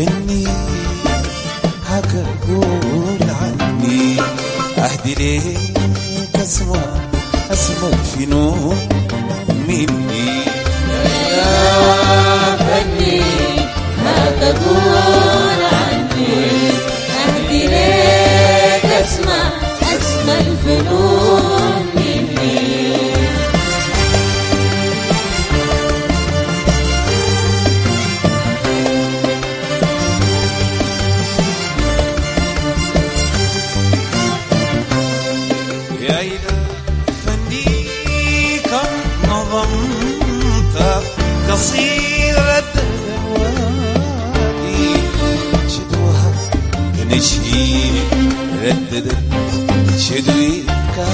فني هكا قول عني أهدي ليك أسمع أسمع الفنون مني يا فني ما تقول عني أهدي لك أسمع أسمى الفنون مني يا إله فني كم نظمت قصيدة الوادي شدوها كنشيد رددت شدوي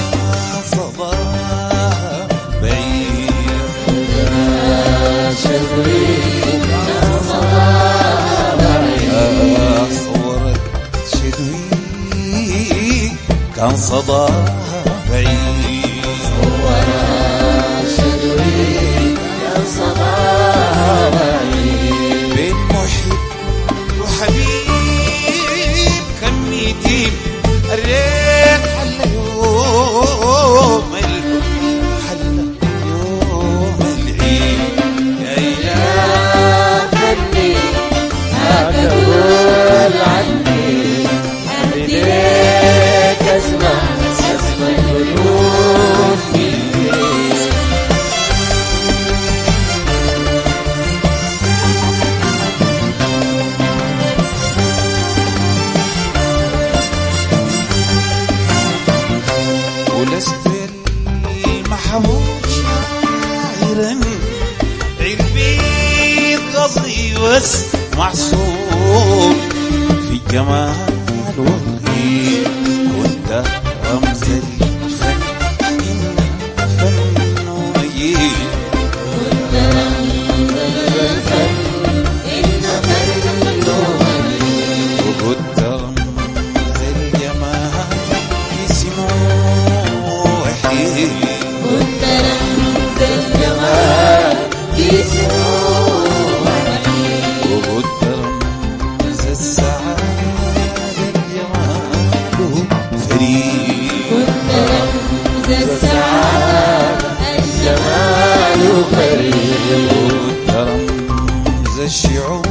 كصباها بعيد يا صورت شدوي كان صداها بعيد بين محب وحبيب كان ميتين الريت حل يوم الحب حل يوم العيد يا إله فني ما تقول عني أهدي لك أسمع أسمى الفنون مني ولست المحبوب شاعرا عربيت قصدي بس معصوم في الجمال والغير كنت رمز الفن إن فن مجيد وكنت رمز الجمال في سموحي كنت رمز الجمال في سموحي وكنت رمز السعادة الجمال فريد كنت رمز السعادة الجمال فريد وكنت رمز الشعور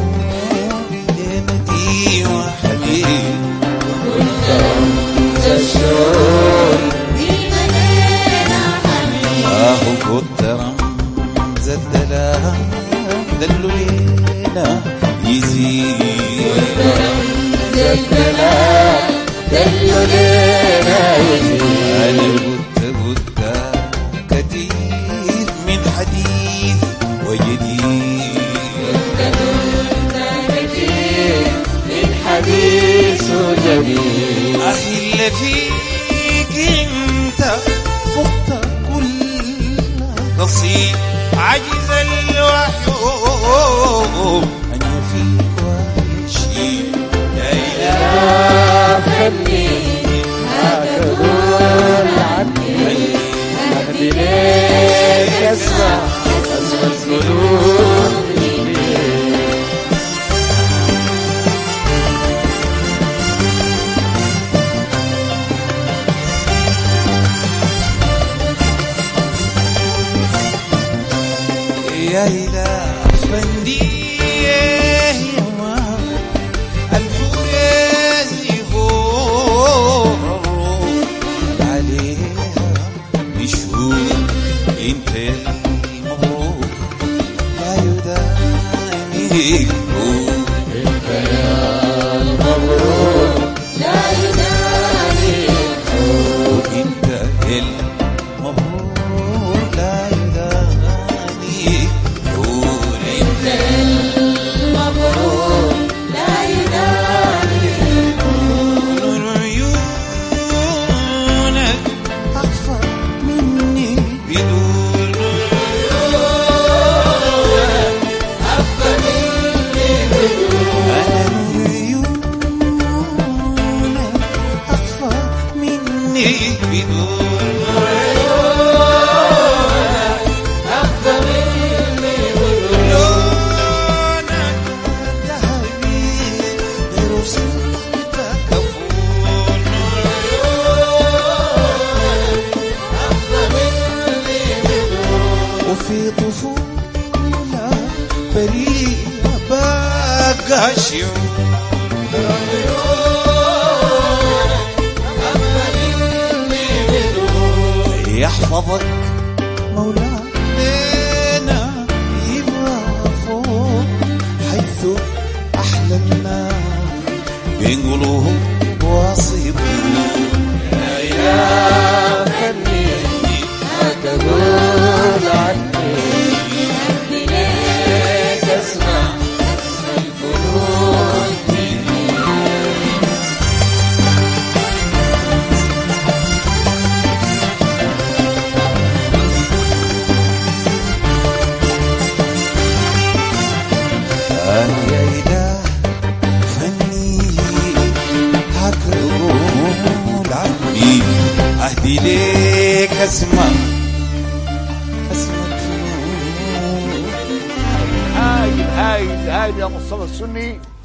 نعمتي وحبيب كنت رمز الشعور في مدينة حنين آه كنت رمز الدلال دلوا لينا يزيد رمز الجلال دلوا لنا يزيد أنا قلت قلت كثير من حديث وجديد كثير من حديث جديد أهل فيك انت فقت كل قصيد عجز الوحي أن يفيك ويشيد لا إله يا فني ما تقول عني أهدي لك أسمع أسمى الفنون مني يا إله فندي يا ما الفوز هو عليها بشهور انت المبروك لا يداني الكون المبروك لا يداني انت المبروك لا يداني الكون انت المبروك لا يداني نور عيونك أكثر مني بدون أنا نور عيونك أكثر مني بدون لونك ذهبي في طفولة بريئة بقى شعور يحفظك مولانا يبقى فوق حيث أحلى الناس بينقلوه واصيبون يا فني ما تقول عني عندي ليك اسمع الفنون مني أنا يا إله فني هتقول عني أهدي ليك أسمع أسمع الفنون هايل هايل هايل يا مصطفى السني